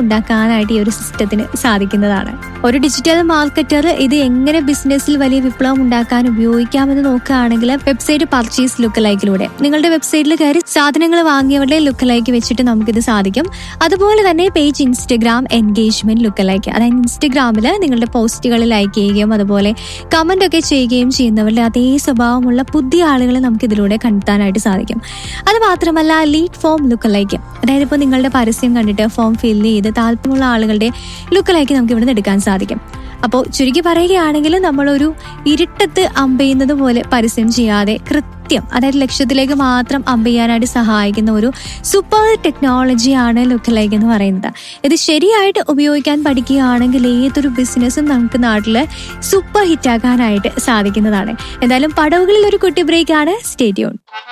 ഉണ്ടാക്കാനായിട്ട് ഈ ഒരു സിസ്റ്റത്തിന് സാധിക്കുന്നതാണ് ഒരു ഡിജിറ്റൽ മാർക്കറ്റർ ഇത് എങ്ങനെ ബിസിനസ്സിൽ വലിയ വിപ്ലവം ഉണ്ടാക്കാൻ ഉപയോഗിക്കാമെന്ന് നോക്കുകയാണെങ്കിൽ വെബ്സൈറ്റ് പർച്ചേസ് ലുക്ക് ലൈക്കിലൂടെ നിങ്ങളുടെ വെബ്സൈറ്റിൽ കയറി സാധനങ്ങൾ വാങ്ങിയവരുടെ ലുക്ക് ലൈക്ക് വെച്ചിട്ട് നമുക്കിത് സാധിക്കും അതുപോലെ തന്നെ page Instagram engagement look like അതായത് ഇൻസ്റ്റഗ്രാമിൽ നിങ്ങളുടെ പോസ്റ്റുകൾ ലൈക്ക് ചെയ്യുകയും അതുപോലെ കമന്റ് ഒക്കെ ചെയ്യുകയും ചെയ്യുന്നവരുടെ അതേ സ്വഭാവമുള്ള പുതിയ ആളുകളെ നമുക്ക് ഇതിലൂടെ കണ്ടെത്താനായിട്ട് സാധിക്കും അത് മാത്രമല്ല ലീഡ് ഫോം ലുക്ക് ലൈക്ക് അതായത് ഇപ്പോൾ നിങ്ങളുടെ പരസ്യം കണ്ടിട്ട് ഫോം ഫില്ല് ചെയ്ത് താല്പര്യമുള്ള ആളുകളുടെ ലുക്ക് ലൈക്ക് നമുക്ക് ഇവിടെ നിന്ന് എടുക്കാൻ സാധിക്കും അപ്പോൾ ചുരുക്കി പറയുകയാണെങ്കിൽ നമ്മളൊരു ഇരുട്ടത്ത് അമ്പെയ്യുന്നത് പോലെ പരസ്യം ചെയ്യാതെ കൃത്യം അതായത് ലക്ഷ്യത്തിലേക്ക് മാത്രം അമ്പെയ്യാനായിട്ട് സഹായിക്കുന്ന ഒരു സൂപ്പർ ടെക്നോളജിയാണ് ലുക്ക് ലൈക്ക് എന്ന് പറയുന്നത് ഇത് ശരിയായിട്ട് ഉപയോഗിക്കാൻ പഠിക്കുകയാണെങ്കിൽ ഏതൊരു ബിസിനസ്സും നമുക്ക് നാട്ടിൽ സൂപ്പർ ഹിറ്റാക്കാനായിട്ട് സാധിക്കുന്നതാണ് എന്തായാലും പടവുകളിൽ ഒരു കുട്ടി ബ്രേക്കാണ് സ്റ്റേഡിയോൺ